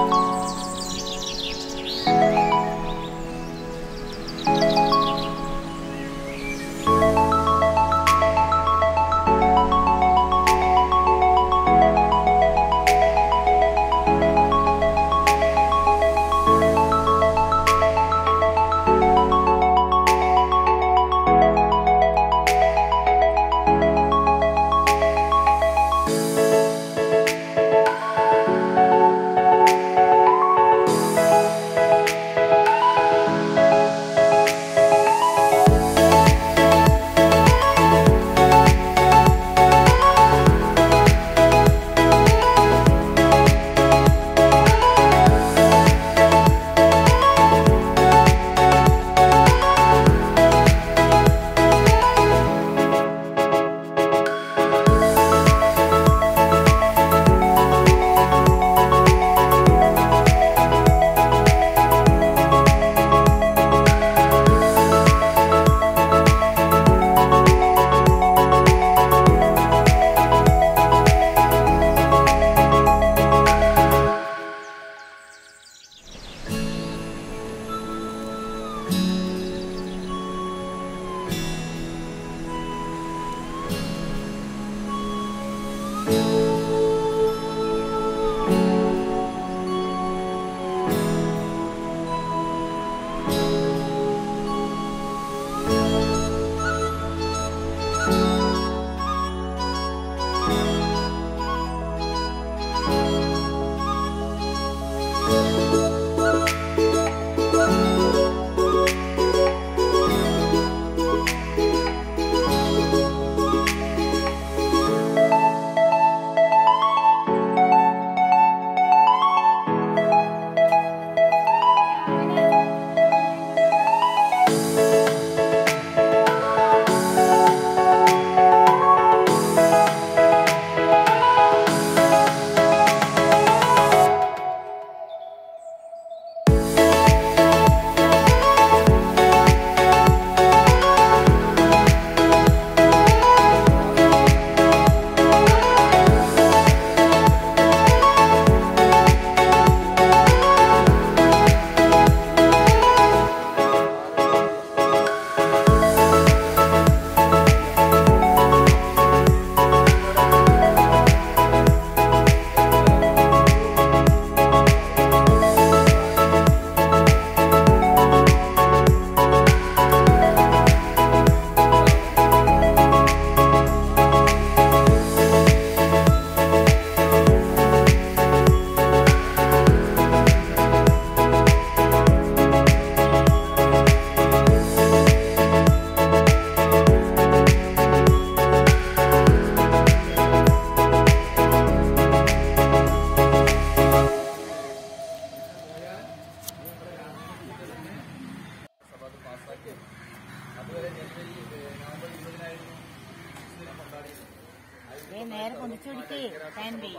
ഏ നേരെ പൊന്നിച്ചു പിടിക്കേ ഫാൻബി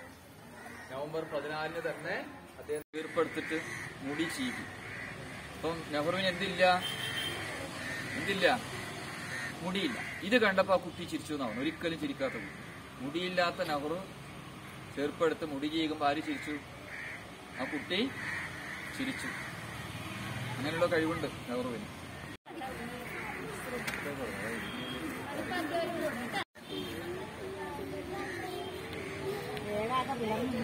നവംബർ പതിനാലിന് തന്നെ അദ്ദേഹം തീർപ്പെടുത്തിട്ട് മുടി ചീകി അപ്പം നെഹ്റുവിന് എന്തില്ല എന്തില്ല മുടിയില്ല ഇത് കണ്ടപ്പോ ആ കുട്ടി ചിരിച്ചു എന്നാണ് ഒരിക്കലും ചിരിക്കാത്ത കുട്ടി മുടിയില്ലാത്ത നെഹ്റു ചെറുപ്പെടുത്ത് മുടി ചെയ്യുമ്പോൾ ആര് ചിരിച്ചു ആ കുട്ടി ചിരിച്ചു അങ്ങനെയുള്ള കഴിവുണ്ട് നെഹ്റുവിന് ഏഴാകെ വിളർന്നു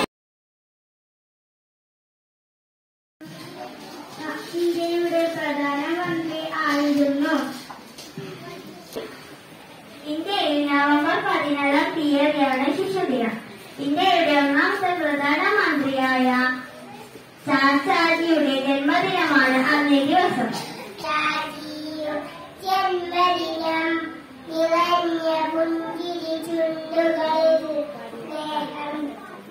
ഇന്ത്യയുടെ പ്രധാന പരിപാടിയാണ് ശിശുദിനം ഇന്ത്യയുടെ ഒന്നാമത്തെ പ്രധാനമന്ത്രിയായ ചാച്ചാജിയുടെ ജന്മദിനമാണ് അന്നേ ദിവസം ജന്മദിനം നിറഞ്ഞ പുഞ്ചിരി ചുണ്ടുകളിൽ സ്നേഹം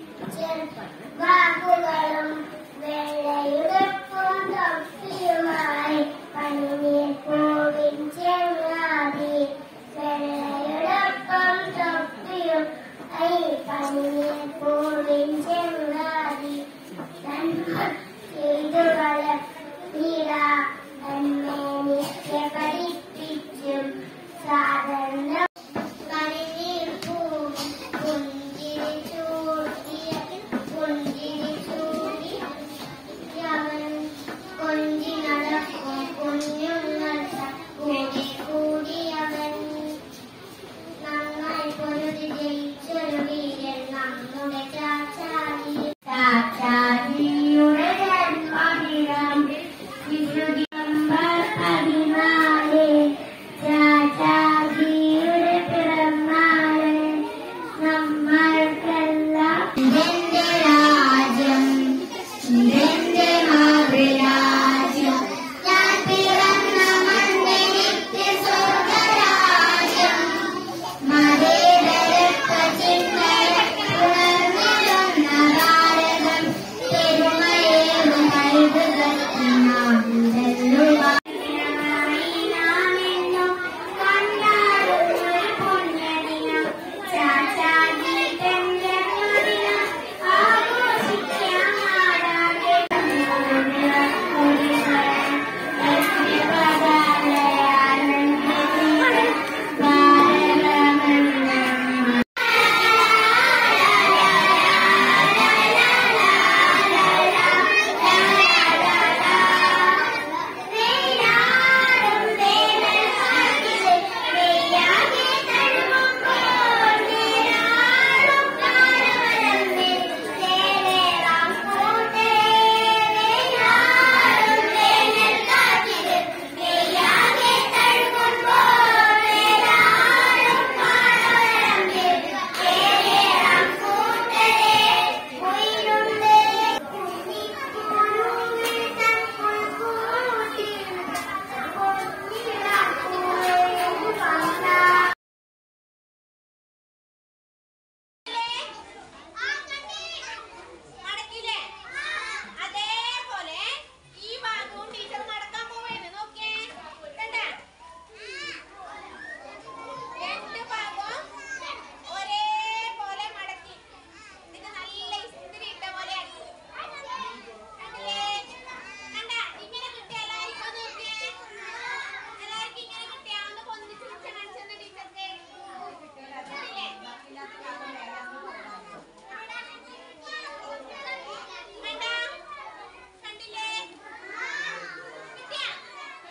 വാക്കുകളും വെള്ളയുടുപ്പും തൊപ്പിയുമായി പനിനീർ പൂവിൻ ചെങ്ങാതി വെള്ളയുടുപ്പും തൊപ്പിയും ഐ പനിനീർ പൂവിൻ ചെങ്ങാതി ചെയ്തുകള നീല എന്നെ നിത്യ പഠിപ്പിച്ചും സാധാരണ പനിനീർ പൂവും പുഞ്ചിരി ചൂടിയ പുഞ്ചിരി ചൂടി അവൻ കൊഞ്ചി നടക്കും കുഞ്ഞുങ്ങൾ കൂടി കൂടിയവൻ നമ്മൾ പൊരുതി ജയിച്ചൊരു വീരൻ നമ്മുടെ ചാച്ചാജി ചാച്ചാജിയുടെ ജന്മദിനം ഡിസംബർ പതിനാല് ചാച്ചാജിയുടെ പിറന്നാള് നമ്മൾക്കെല്ലാം ഇതെന്റെ രാജ്യം ഇതെന്റെ മാതൃരാജ്യം ഞാൻ പിറന്ന മണ്ണിനിക്ക് സ്വർഗരാജ്യം മതേതരത്വ ചിന്തയുണർന്നിടുന്ന ഭാരതം പെരുമയേറും കൈതുകത്തിനാടുതല്ലുക നാമെന്നും കൊണ്ടാടുന്നൊരു പുണ്യദിനം ചാച്ചാജി ജന്മദിനം ആഘോഷിക്കാം നാടാകെ ഭാരതമെന്നും മടക്കില്ലേ അതേപോലെ ഈ ഭാഗവും ടീച്ചർ മടക്കാൻ പോവേണ് നോക്കിയേ കണ്ടാ രണ്ട് ഭാഗവും ഒരേപോലെ മടക്കി ഇത് നല്ല ഇസ്തിരി ഇട്ട പോലെ ആക്കി കണ്ടില്ലേ കണ്ടാ ഇങ്ങനെ കിട്ടിയ എല്ലാവർക്കും ഒന്ന് നോക്കിയേ എല്ലാവർക്കും ഇങ്ങനെ കിട്ടിയാ ഒന്ന് പൊന്തിച്ച് പിടിച്ച് കാണിച്ചെന്ന് ടീച്ചർക്ക് കണ്ടില്ലേ കണ്ടാ? കണ്ടില്ലേ? കിട്ടിയാ?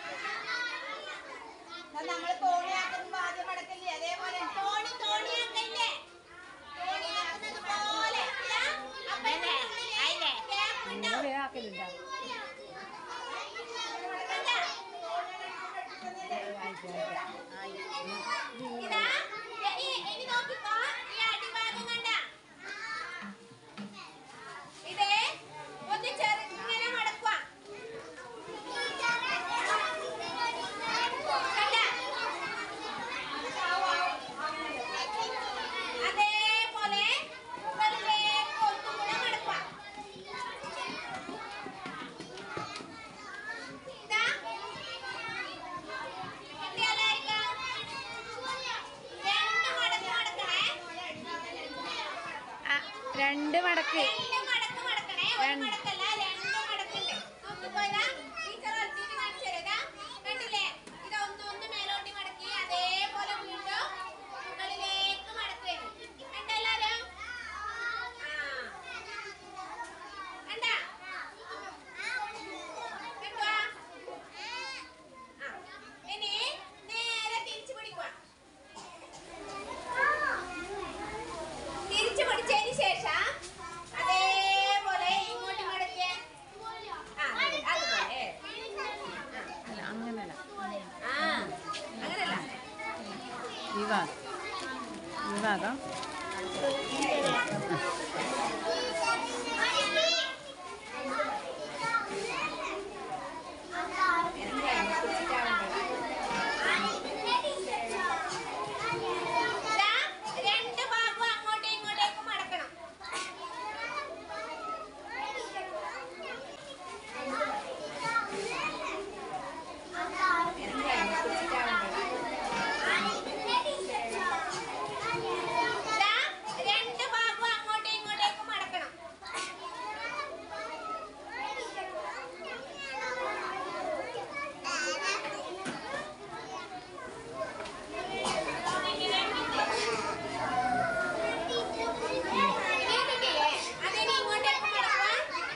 എന്നാ നമ്മള് തോണിയാക്കുമ്പോ ആദ്യം മടക്കില്ലേ അതേപോലെ തോണി തോണിയാക്കല്ലേ തോണിയാക്കുന്നത് പോലെ ഇതാ, അപ്പൊ ഇതിനുള്ളില് gap ഉണ്ടാവും. കണ്ടാ? ഇതാ, ഇനി ഇനി നോക്കിക്കോ ഈ അടിഭാഗം കണ്ടാ ഇതേ ഒന്ന് ചെറുങ്ങനെ മടക്കുക കണ്ടാ? അതേപോലെ മുകളിലേക്ക് ഒന്നുകൂടെ മടക്കുക ഇതാ കിട്ടിയാലായിരിക്കാം രണ്ട് മടക്ക് മടക്കണേ രണ്ട് മടക്ക് രണ്ട് മടക്ക് മടക്കണേ ഒരു മടക്കല്ല രണ്ട് മടക്കുണ്ട് നോക്കിക്കോ ഇതാ ടീച്ചർ ഒളിച്ചിട്ട് കാണിച്ചു തരാം ഇതാ കണ്ടില്ലേ ഇത് ഒന്ന് ഒന്ന് മേലോട്ട് മടക്കി അതേപോലെ വീണ്ടും മുകളിലേക്ക് മടക്കുകയാണ് കണ്ടോ എല്ലാരും ആ കണ്ടാ കണ്ടുവാ ആ ഇനി നേരെ തിരിച്ചു പിടിക്കുക തിരിച്ചു പിടിച്ചതിന് ശേഷം അതേപോലെ ഇങ്ങോട്ട് മടക്കിയ ആ അതുപോലെ അല്ല അങ്ങനല്ല ആ അങ്ങനല്ല ഈ ഭാഗം ഈ ഭാഗം ആ ദാ, രണ്ട് ഭാഗവും അങ്ങോട്ടും ഇങ്ങോട്ടേക്കും മടക്കണം ദാ, രണ്ട് ഭാഗവും അങ്ങോട്ടും ഇങ്ങോട്ടേക്കും മടക്കണം ഇങ്ങനെ കിട്ടിയില്ലേ? അതിനി ഇങ്ങോട്ടേക്ക് മടക്കുക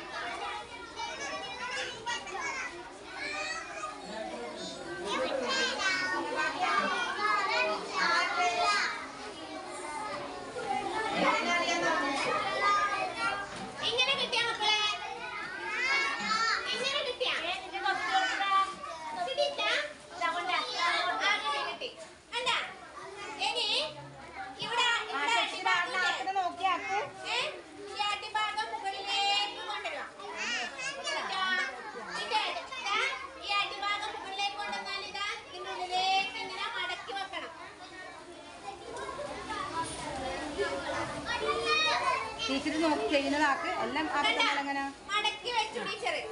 ഇങ്ങനെ കിട്ടിയ മക്കളെ ഇങ്ങനെ കിട്ടിയ കിട്ടിയില്ല? ആ, കിട്ടി, കിട്ടി. കണ്ടാ? ഇനി ഇവിടെ ഇവിടെ അടിഭാഗമില്ലേ? ഏ? ഈ അടിഭാഗം മുകളിലേക്ക് കൊണ്ടുവരണം. ഇതാ, ഇതാ, ഇതാ, ഈ അടിഭാഗം മുകളിലേക്ക് കൊണ്ടുവന്നാൽ ഇതാ ഇതിന്റെ ഉള്ളിലേക്ക് ഇങ്ങനെ മടക്കി വെക്കണം ടീച്ചർ നോക്കി ചെയ്യുന്നതാക്ക് എല്ലാം കണ്ടാ? മടക്കി വെച്ചു ടീച്ചർ